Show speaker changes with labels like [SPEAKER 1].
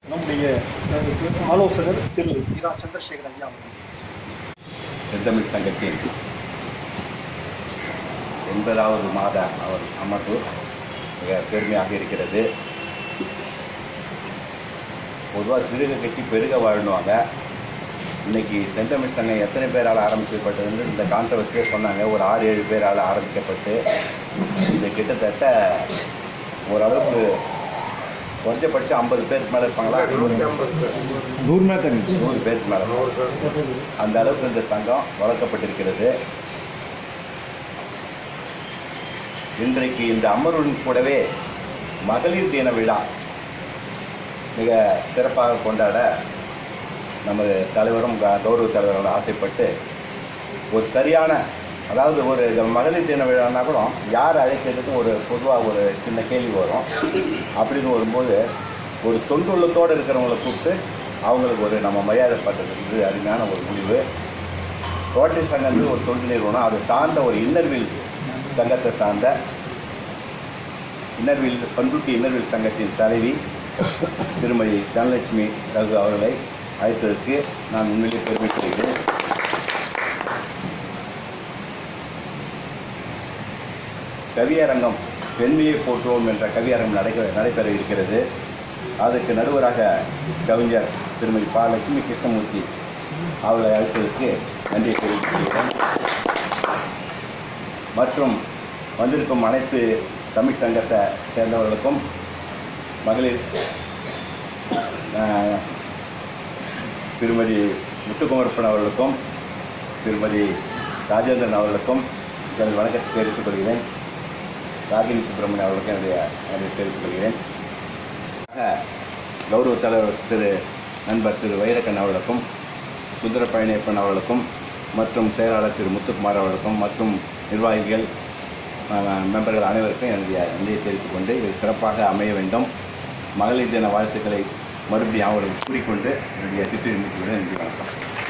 [SPEAKER 1] நம்முடைய அஹ், ஆலோசகர் திரு இரா சந்திரசேகர் ஐயா அவர்கள்
[SPEAKER 2] செந்தமிழ் சங்கத்தின் எண்பதாவது மாத அவர் அமர்வு மிக பெருமையாக இருக்கிறது பொதுவாக சிறுக கட்சி பெருக வாழ்னுவாங்க இன்னைக்கு செந்தமிழ் சங்கம் எத்தனை பேரால் ஆரம்பிக்கப்பட்டதுன்னு இந்த கான்ட்ரவர்சியே சொன்னாங்க ஒரு ஆறு ஏழு பேரால் ஆரம்பிக்கப்பட்டு இது கிட்டத்தட்ட ஓரளவுக்கு குறைஞ்சபட்சம் ஐம்பது பேருக்கு மேலே இருப்பாங்களா
[SPEAKER 3] நூறு மேத்தங்க
[SPEAKER 2] நூறு பேருக்கு மேலே அந்த அளவுக்கு இந்த சங்கம் வளர்க்கப்பட்டிருக்கிறது இன்றைக்கு இந்த அமர்வின் கூடவே மகளிர் தின விழா மிக சிறப்பாக கொண்டாட நமது தலைவரும் க- கௌரவ தலைவரும் ஆசைப்பட்டு ஒரு சரியான அதாவது ஒரு இந்த மகளிர் தின விழான்னா கூட யார் அழைக்கிறதுக்கு ஒரு பொதுவாக ஒரு சின்ன கேள்வி வரும் அப்படின்னு வரும்போது ஒரு தொண்டுள்ளத்தோடு இருக்கிறவங்கள கூப்பிட்டு அவங்களுக்கு ஒரு நம்ம மரியாதை பண்ணுறதுக்கு இது அருமையான ஒரு முடிவு ரோட்டரி சங்கம்னு ஒரு தொண்டு நிறுவனம் அது சார்ந்த ஒரு இன்னர்வில் சங்கத்தை சார்ந்த இன்னர்வில் பண்ருட்டி இன்னர்வில் சங்கத்தின் தலைவி திருமதி தனலட்சுமி ரகு அவர்களை அழைத்ததற்கு நான் உண்மையிலே பெருமைப்படுகிறேன் கவியரங்கம் பெண்மையை போற்றுவோம் என்ற கவியரங்கம் நடக்க நடைபெற இருக்கிறது அதுக்கு நடுவராக கவிஞர் திருமதி பா லட்சுமி கிருஷ்ணமூர்த்தி அவர்களை அழைத்ததற்கு நன்றியை தெரிவித்துக்கிறேன் மற்றும் வந்திருக்கும் அனைத்து தமிழ் சங்கத்தை சேர்ந்தவர்களுக்கும் மகளிர் ஆஹ், திருமதி முத்துக்குமரப்பன் அவர்களுக்கும் திருமதி ராஜேந்திரன் அவர்களுக்கும் எனது வணக்கத்தை தெரிவித்துக் கொள்கிறேன் ராகினி சுப்பிரமணியன் அவர்களுக்கும் என்னுடைய என்னுடைய தெரிவித்துக் கொள்கிறேன் ஆக, கௌரவ தலைவர் திரு நண்பர் திரு வைரக்கன் அவர்களுக்கும் சுந்தர பழனியப்பன் அவர்களுக்கும் மற்றும் செயலாளர் திரு முத்துக்குமார் அவர்களுக்கும் மற்றும் நிர்வாகிகள் அஹ், மெம்பர்கள் அனைவருக்கும் என்னுடைய நன்றியை தெரிவித்துக் கொண்டு இது சிறப்பாக அமைய வேண்டும் மகளிர் தின வாழ்த்துக்களை மறுபடியும் அவர்களுக்கு கூறிக்கொண்டு என்னுடைய சிற்று முடித்துவிட நன்றி வணக்கம்